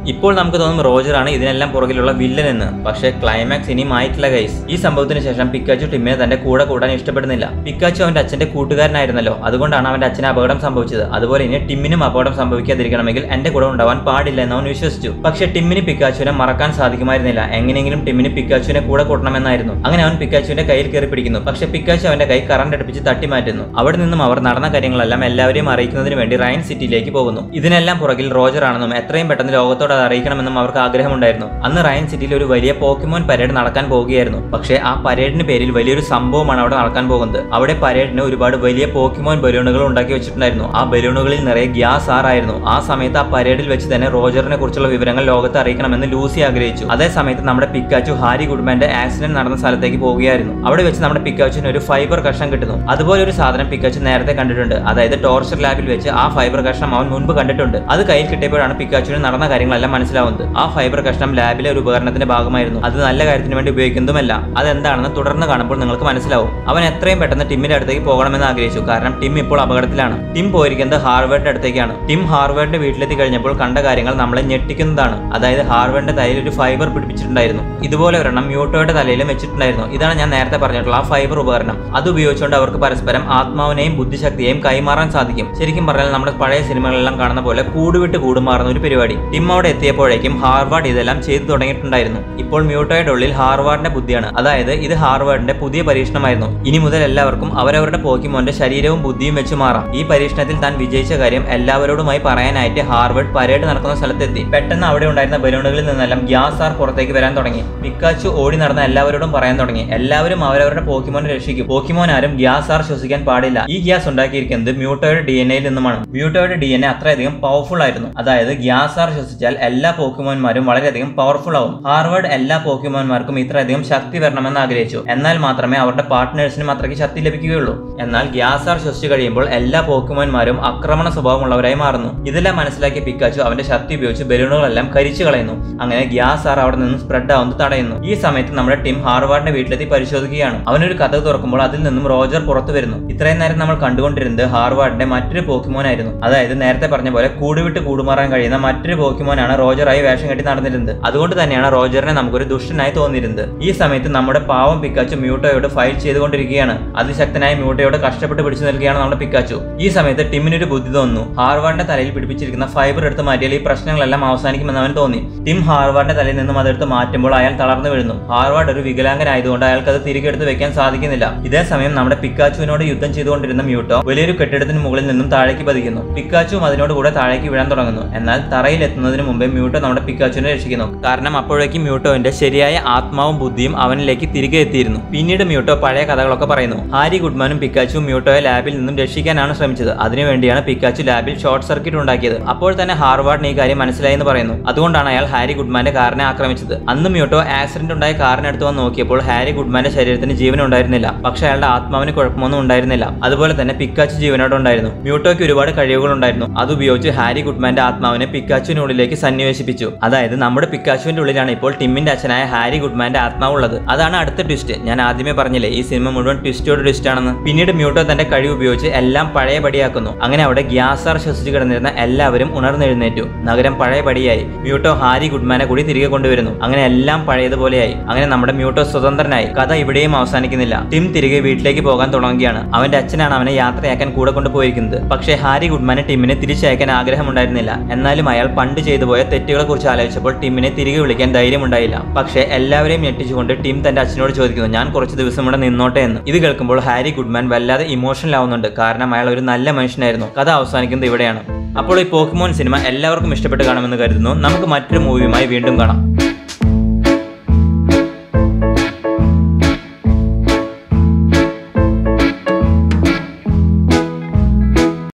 ഇപ്പോൾ നമുക്ക് തോന്നും റോജറാണ് ഇതിനെല്ലാം പുറകിലുള്ള വില്ലൻ എന്ന് പക്ഷേ ക്ലൈമാക്സ് ഇനിയും ആയിട്ടില്ല ഗൈസ് ഈ സംഭവത്തിന് ശേഷം പിക്കാച്ചു ടിമ്മിനെ തന്റെ കൂടെ കൂടാൻ ഇഷ്ടപ്പെടുന്നില്ല പിക്കാച്ചു അവന്റെ അച്ഛന്റെ കൂട്ടുകാരനായിരുന്നല്ലോ അതുകൊണ്ടാണ് അവന്റെ അച്ഛന് അപകടം സംഭവിച്ചത് അതുപോലെ ഇനി ടിമ്മിനും അപകടം സംഭവിക്കാതിരിക്കണമെങ്കിൽ എന്റെ കൂടെ ഉണ്ടാവാൻ പാടില്ല എന്ന് അവൻ വിശ്വസിച്ചു പക്ഷേ ടിമ്മിന് പിക്കാച്ചുവിനെ മറക്കാൻ സാധിക്കുമായിരുന്നില്ല എങ്ങനെയെങ്കിലും ടിമ്മിന് പിക്കാച്ചുവിനെ കൂടെ കൂട്ടണമെന്നായിരുന്നു അങ്ങനെ അവൻ പിക്കാച്ചുവിന്റെ കയ്യിൽ കയറി പിടിക്കുന്നു പക്ഷേ പിക്കാച്ചു അവന്റെ കൈ കറണ്ട് അടുപ്പിച്ച് തട്ടി മാറ്റുന്നു അവിടെ നിന്നും അവർ നടന്ന കാര്യങ്ങളെല്ലാം എല്ലാവരെയും അറിയിക്കുന്നതിന് വേണ്ടി റയൻ സിറ്റിയിലേക്ക് പോകുന്നു ഇതിനെല്ലാം പുറകിൽ റോജർ ആണെന്നും എത്രയും പെട്ടെന്ന് ലോകത്തോട് അത് അറിയിക്കണമെന്നും അവർക്ക് ആഗ്രഹമുണ്ടായിരുന്നു അന്ന് റയൻ സിറ്റിയിൽ ഒരു വലിയ പോക്കിമോൻ പരേഡ് നടക്കാൻ പോവുകയായിരുന്നു പക്ഷേ ആ പരേഡിന് പേരിൽ വലിയൊരു സംഭവമാണ് അവിടെ നടക്കാൻ പോകുന്നത് അവിടെ പരേഡിന് ഒരുപാട് വലിയ പോക്കിമോൻ ബലൂണുകൾ ഉണ്ടാക്കി വെച്ചിട്ടുണ്ടായിരുന്നു ആ ബലൂണുകളിൽ നിറയെ ഗ്യാസ് ആറായിരുന്നു ആ സമയത്ത് ആ പരേഡിൽ വെച്ച് തന്നെ റോജറിനെ കുറിച്ചുള്ള വിവരങ്ങൾ ലോകത്ത് അറിയിക്കണമെന്ന് ലൂസി ആഗ്രഹിച്ചു അതേ സമയത്ത് നമ്മുടെ പിക്കാച്ചു ഹാരി ഗുഡ്മാന്റെ ആക്സിഡന്റ് നടന്ന സ്ഥലത്തേക്ക് പോവുകയായിരുന്നു അവിടെ വെച്ച് നമ്മുടെ പിക്കാച്ചുവിന് ഒരു ഫൈബർ കഷ്ണം കിട്ടുന്നു അതുപോലെ ഒരു സാധനം പിക്കാച്ചു നേരത്തെ കണ്ടിട്ടുണ്ട് അതായത് ടോർച്ചർ ലാബിൽ വെച്ച് ആ ഫൈബർ കഷ്ണം അവൻ മുൻപ് കണ്ടിട്ടുണ്ട് അത് കയ്യിൽ കിട്ടിയപ്പോഴാണ് പിക്കാച്ചുവിന് നടന്ന കാര്യങ്ങളെല്ലാം മനസ്സിലാവുന്നത് ആ ഫൈബർ കഷ്ണം ലാബിലെ ഒരു ഉപകരണത്തിന്റെ ഭാഗമായിരുന്നു അത് നല്ല കാര്യത്തിന് വേണ്ടി ഉപയോഗിക്കുന്നതുമല്ല അതെന്താണെന്ന് തുടർന്ന് കാണുമ്പോൾ നിങ്ങൾക്ക് മനസ്സിലാവും അവൻ എത്രയും പെട്ടെന്ന് ടിമ്മിന്റെ അടുത്തേക്ക് പോകണമെന്ന് ആഗ്രഹിച്ചു കാരണം ടിം ഇപ്പോൾ അപകടത്തിലാണ് ടിം പോയിരിക്കുന്നത് ഹാർവേഡിന്റെ അടുത്തേക്കാണ് ടിം ഹാർവേഡിന്റെ വീട്ടിലെത്തി കഴിഞ്ഞപ്പോൾ കണ്ട കാര്യങ്ങൾ നമ്മളെ ഞെട്ടിക്കുന്നതാണ് അതായത് ഹാർവേഡിന്റെ തലയിൽ ഒരു ഫൈബർ പിടിപ്പിച്ചിട്ടുണ്ടായിരുന്നു ഇതുപോലെ ഒരെണ്ണം മ്യൂട്ടോയുടെ തലയിലും വെച്ചിട്ടുണ്ടായിരുന്നു ഇതാണ് ഞാൻ നേരത്തെ പറഞ്ഞിട്ടുള്ള ആ ഫൈബർ ഉപകരണം അത് ഉപയോഗിച്ചുകൊണ്ട് അവർക്ക് പരസ്പരം ആത്മാവിനെയും ബുദ്ധിശക്തിയെയും കൈമാറാൻ സാധിക്കും ശരിക്കും പറഞ്ഞാൽ നമ്മുടെ പഴയ സിനിമകളിലെല്ലാം കാണുന്ന പോലെ കൂടുവിട്ട് കൂടുമാറുന്ന ഒരു പരിപാടി ടിം അവിടെ എത്തിയപ്പോഴേക്കും ഹാർവാർഡ് ഇതെല്ലാം ചെയ്തു തുടങ്ങിയിട്ടുണ്ടായിരുന്നു ഇപ്പോൾ മ്യൂട്ടോയുടെ ഉള്ളിൽ ഹാർവാർഡിന്റെ ബുദ്ധിയാണ് അതായത് ഇത് ഹാർവാർഡിന്റെ പുതിയ പരീക്ഷണമായിരുന്നു ഇനി മുതൽ എല്ലാവർക്കും അവരവരുടെ പോക്കിമോന്റെ ശരീരവും ബുദ്ധിയും വെച്ച് മാറാം ഈ പരീക്ഷണത്തിൽ താൻ വിജയിച്ച കാര്യം എല്ലാവരോടുമായി പറയാനായിട്ട് ഹാർവർഡ് പരേഡ് നടക്കുന്ന സ്ഥലത്തെത്തി പെട്ടെന്ന് അവിടെ ഉണ്ടായിരുന്ന ബലൂണുകളിൽ നിന്നെല്ലാം ഗ്യാസ് ആർ പുറത്തേക്ക് വരാൻ തുടങ്ങി പിക്കാച്ചു ഓടി നടന്ന എല്ലാവരോടും പറയാൻ തുടങ്ങി എല്ലാവരും അവരവരുടെ പോക്കിമോനെ രക്ഷിക്കും പോക്കിമോൻ ആരും ഗ്യാസ് ആർ ശ്വസിക്കാൻ പാടില്ല ഈ ഗ്യാസ് ഉണ്ടാക്കിയിരിക്കുന്നത് മ്യൂട്ടോയുടെ ഡി എൻ എയിൽ നിന്നുമാണ് മ്യൂട്ടോയുടെ ഡി എൻ എ അത്രയധികം പവർഫുൾ ആയിരുന്നു അതായത് ഗ്യാസ് ആർ ശ്വസിച്ചാൽ എല്ലാ പോക്കിമോന്മാരും വളരെയധികം പവർഫുൾ ആവും ഹാർവർഡ് എല്ലാ പോക്കിമോന്മാർക്കും ഇത്രയധികം ശക്തി വരണമെന്ന് ആഗ്രഹിച്ചു എന്നാൽ മാത്രമേ അവരുടെ പാർട്ട്നേഴ്സിനും അത്രയ്ക്ക് ശക്തി ലഭിക്കുകയുള്ളൂ എന്നാൽ ഗ്യാസ് ആർ ശ്വസിച്ചു കഴിയുമ്പോൾ എല്ലാ പോക്കിമോന്മാരും ആക്രമണ സ്വഭാവമുള്ളവരായി മാറുന്നു ഇതെല്ലാം മനസ്സിലാക്കിയ പിക്കാച്ചു അവന്റെ ശക്തി ഉപയോഗിച്ച് ബലൂണുകളെല്ലാം കരിച്ചു കളയുന്നു അങ്ങനെ ഗ്യാസ് ആർ അവിടെ നിന്ന് സ്പ്രെഡ് ആവുന്നത് തടയുന്നു ഈ സമയത്ത് നമ്മുടെ ടീം ഹാർവാർഡിന്റെ വീട്ടിലെത്തി പരിശോധിക്കുകയാണ് അവനൊരു കഥ തുറക്കുമ്പോൾ അതിൽ നിന്നും റോജർ പുറത്തു വരുന്നു ഇത്രയും നേരം നമ്മൾ കണ്ടുകൊണ്ടിരുന്നത് ഹാർവാർഡിന്റെ മറ്റൊരു പോക്കിമോൻ ആയിരുന്നു അതായത് നേരത്തെ പറഞ്ഞ പോലെ കൂടുവിട്ട് കൂടുമാറാൻ കഴിയുന്ന മറ്റൊരു പോക്കിമോനാണ് റോജറായി വേഷം കെട്ടി നടന്നിരുന്നത് അതുകൊണ്ട് തന്നെയാണ് റോജറിനെ നമുക്കൊരു ദുഷ്ടനായി തോന്നിയിരുന്നത് ഈ സമയത്ത് നമ്മുടെ പാവം പിക്കാച്ചു മ്യൂട്ടോയോട് ഫൈറ്റ് ചെയ്തുകൊണ്ടിരിക്കുകയാണ് അതിശക്തനായ മ്യൂട്ടോയോട് കഷ്ടപ്പെട്ട് പിടിച്ചു നിൽക്കുകയാണ് നമ്മുടെ പിക്കാച്ചു ഈ സമയത്ത് ടിമ്മിനൊരു ബുദ്ധി തോന്നുന്നു ഹാർവാർഡിന്റെ തലയിൽ പിടിപ്പിച്ചിരിക്കുന്ന ഫൈബർ എടുത്ത് മാറ്റിയാൽ ഈ പ്രശ്നങ്ങളെല്ലാം അവസാനിക്കുമെന്ന് അവൻ തോന്നി ടിം ഹാർവാർഡിന്റെ തലയിൽ നിന്നും അതെടുത്ത് മാറ്റുമ്പോൾ അയാൾ തളർന്നു വീഴുന്നു ഹാർവാർഡ് ഒരു വികലാംഗനായതുകൊണ്ട് അയാൾക്ക് അത് തിരികെ എടുത്ത് വെക്കാൻ സാധിക്കുന്നില്ല ഇതേ സമയം നമ്മുടെ പിക്കാച്ചുവിനോട് യുദ്ധം ചെയ്തുകൊണ്ടിരുന്ന മ്യൂട്ടോ വലിയൊരു കെട്ടിടത്തിന് മുകളിൽ നിന്നും താഴേക്ക് പതിക്കുന്നു പിക്കാച്ചുവും അതിനോട് കൂടെ താഴേക്ക് വീഴാൻ തുടങ്ങുന്നു എന്നാൽ തറയിൽ എത്തുന്നതിന് മുമ്പേ മ്യൂട്ടോ നമ്മുടെ പിക്കാച്ചുവിനെ രക്ഷിക്കുന്നു കാരണം അപ്പോഴേക്കും മ്യൂട്ടോന്റെ ശരിയായ ആത്മാവും ബുദ്ധിയും അവനിലേക്ക് തിരികെ എത്തിയിരുന്നു പിന്നീട് മ്യൂട്ടോ പഴയ കഥകളൊക്കെ പറയുന്നു ഹാരി ഗുഡ്മാനും പിക്കാച്ചും മ്യൂട്ടോയെ ലാബിൽ നിന്നും രക്ഷിക്കാനാണ് ശ്രമിച്ചത് അതിനുവേണ്ടിയാണ് പിക്കാച്ചു ലാബിൽ ഷോർട്ട് സർക്യൂട്ട് ഉണ്ടാക്കിയത് അപ്പോൾ തന്നെ ഹാർവാർഡിന് ഈ കാര്യം മനസ്സിലായി എന്ന് പറയുന്നു അതുകൊണ്ടാണ് അയാൾ ഹാരി ഗുഡ്മാന്റെ കാറിനെ ആക്രമിച്ചത് അന്ന് മ്യൂട്ടോ ആക്സിഡന്റ് ഉണ്ടായ കാറിനടുത്ത് വന്ന് നോക്കിയപ്പോൾ ഹാരി ഗുഡ്മാന്റെ ശരീരത്തിന് ജീവൻ ഉണ്ടായിരുന്നില്ല പക്ഷേ അയാളുടെ ആത്മാവിന് കുഴപ്പമൊന്നും ഉണ്ടായിരുന്നില്ല അതുപോലെ തന്നെ പിക്കാച്ചു ജീവനോടെ ഉണ്ടായിരുന്നു മ്യൂട്ടോയ്ക്ക് ഒരുപാട് കഴിവുകൾ ഉണ്ടായിരുന്നു അതുപയോഗിച്ച് ഹാരി ഗുഡ്മാന്റെ ആത്മാവിനെ പിക്കാച്ചുവിനുള്ളിലേക്ക് സന്നിവേശിപ്പിച്ചു അതായത് നമ്മുടെ പിക്കാച്ചുവിന്റെ ഉള്ളിലാണ് ഇപ്പോൾ ടിമ്മിന്റെ അച്ഛനായ ഹാരി ഗുഡ്മാന്റെ ആത്മാവുള്ളത് അതാണ് അടുത്ത ട്വിസ്റ്റ് ഞാൻ ആദ്യമേ പറഞ്ഞില്ലേ ഈ സിനിമ മുഴുവൻ ട്വിസ്റ്റോട് ട്വിസ്റ്റ് ആണെന്ന് പിന്നീട് മ്യൂട്ടോ തന്റെ കഴിവ് ഉപയോഗിച്ച് എല്ലാം പഴയപടിയാക്കുന്നു അങ്ങനെ അവിടെ ഗ്യാസാർ ശ്വസിച്ച് കിടന്നിരുന്ന എല്ലാവരും ഉണർന്നെഴുന്നേറ്റു നഗരം പഴയപടിയായി മ്യൂട്ടോ ഹാരി ഗുഡ്മാനെ കൂടി തിരികെ കൊണ്ടുവരുന്നു അങ്ങനെ എല്ലാം പഴയതുപോലെയായി അങ്ങനെ നമ്മുടെ മ്യൂട്ടോ സ്വതന്ത്രനായി കഥ ഇവിടെയും അവസാനിക്കുന്നില്ല ടിം തിരികെ വീട്ടിലേക്ക് പോകാൻ തുടങ്ങുകയാണ് അവന്റെ അച്ഛനാണ് അവനെ യാത്രയാക്കാൻ കൂടെ കൊണ്ടുപോയിരിക്കുന്നത് പക്ഷേ ഹാരി ഗുഡ്മാനെ ടിമ്മിനെ തിരിച്ചയക്കാൻ ആഗ്രഹമുണ്ടായിരുന്നില്ല എന്നാലും അയാൾ പണ്ട് ചെയ്തു പോയ തെറ്റുകളെ കുറിച്ച് ആലോചിച്ചപ്പോൾ ടിമ്മിനെ തിരികെ വിളിക്കാൻ ധൈര്യമുണ്ടായില്ല പക്ഷേ എല്ലാവരെയും ഞെട്ടിച്ചുകൊണ്ട് ടിം തന്റെ അച്ഛനോട് ചോദിക്കുന്നു ഞാൻ കുറച്ച് ദിവസം ഇവിടെ നിന്നോട്ടെ എന്ന് ഇത് കേൾക്കുമ്പോൾ ഹാരി ഗുഡ്മാൻ വല്ലാതെ ഇമോഷണൽ ആവുന്നുണ്ട് കാരണം അയാൾ ഒരു നല്ല മനുഷ്യനായിരുന്നു കഥ അവസാനിക്കുന്നത് ഇവിടെയാണ് അപ്പോൾ ഈ പോക്കിമോൻ സിനിമ എല്ലാവർക്കും ഇഷ്ടപ്പെട്ട് കാണുമെന്ന് കരുതുന്നു നമുക്ക് മറ്റൊരു മൂവിയുമായി വീണ്ടും കാണാം